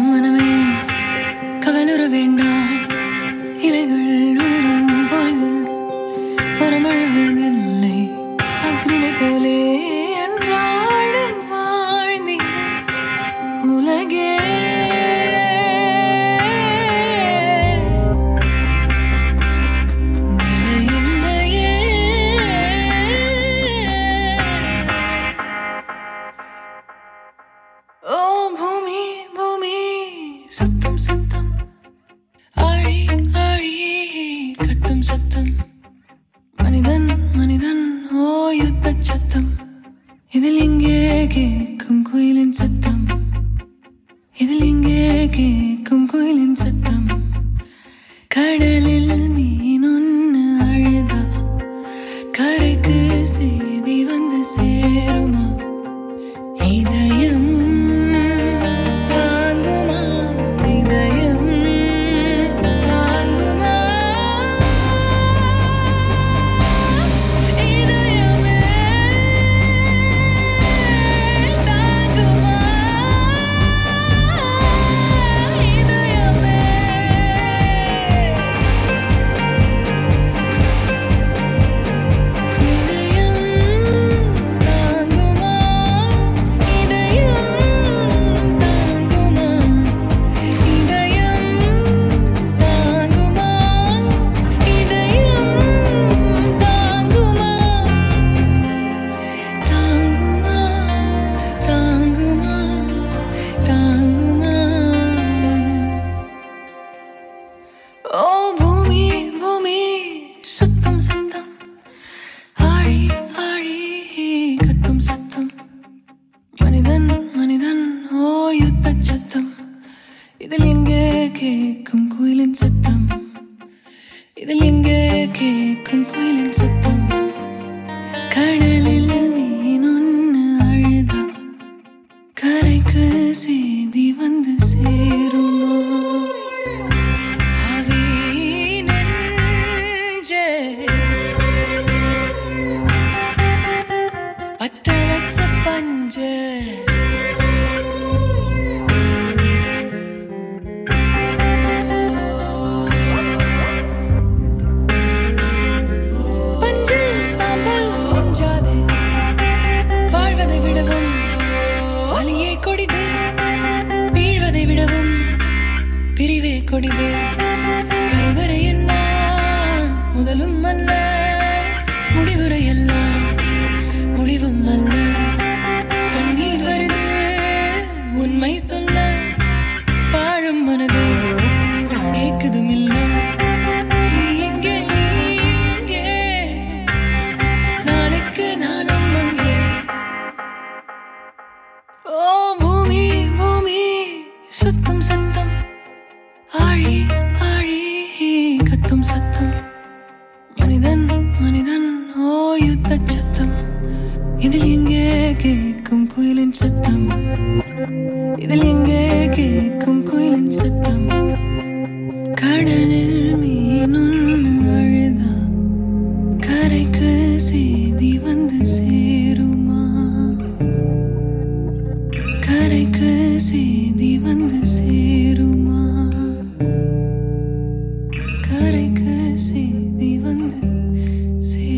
மனமே கவலுற வேண்டாம் இலைகள் உதிரும் பொழுதில் மரமழுவதில்லை அக்னினை போலே என்றாடும் வாழ்ந்திட உலகே நிலையில்லையே ஓ பூமி பூமி சுத்தம் சத்தம் ஆழி ஆழி கத்தும் சத்தம் மனிதன் மனிதன் ஓ யுத்த சத்தம் இதில் இங்கே கேட்கும் குயிலின் சத்தம் இதில் இங்கே கேட்கும் குயிலின் சத்தம் கடலில் மீன் ஒன்று அழுதா கரைக்கு செய்தி வந்து சேருமா இதயம் தாங்குமா இதயம் தாங்குமா இதயமே தாங்குமா இதயமே இதயம் தாங்குமா இதயம் தாங்குமா இதயம் தாங்குமா இதயம் தாங்குமா தாங்குமா தாங்குமா தாங்குமா ஓ பூமி பூமி சுத்தம் சத்தம் ஆழி ஆழி கத்தும் சத்தம் மனிதன் மனிதன் ஓ யுத்த சத்தம் இதில் எங்கே கேட்கும் குயிலின் சத்தம் இதில் எங்கே கேட்கும் குயிலின் சத்தம் கடலில் மீன் ஒன்று அழுதா கரைக்கு செய்தி வந்து சேருமா அவி நெஞ்சே பத்த வச்ச பஞ்ச பஞ்சில் சாம்பல் மிஞ்சாதே வாழ்வதை விடவும் வலியே கொடிது வீழ்வதை விடவும் பிரிவே கொடிது கருவறையெல்லாம் முதலும் அல்ல முடிவுரையெல்லாம் முடிவும் அல்ல கண்ணீர் வருது உண்மை சொல்ல வாழும் மனது கேட்குதும் இல்ல நீ எங்கே நீ எங்கே நாளைக்கு நானும் அங்கே ஓ பூமி பூமி சுத்தம் சத்தம் ஆழி ஆழி கத்தும் சத்தம் மனிதன் மனிதன் ஓ யுத்த சத்தம் இதில் எங்கே கேட்கும் குயிலின் சத்தம் இதில் எங்கே கேட்கும் குயிலின் சத்தம் கடலில் மீன் ஒன்று அழுதா கரைக்கு செய்தி வந்து சேருமா கரைக்கு செய்தி வந்து சேருமா கரைக்கு செய்தி வந்து சே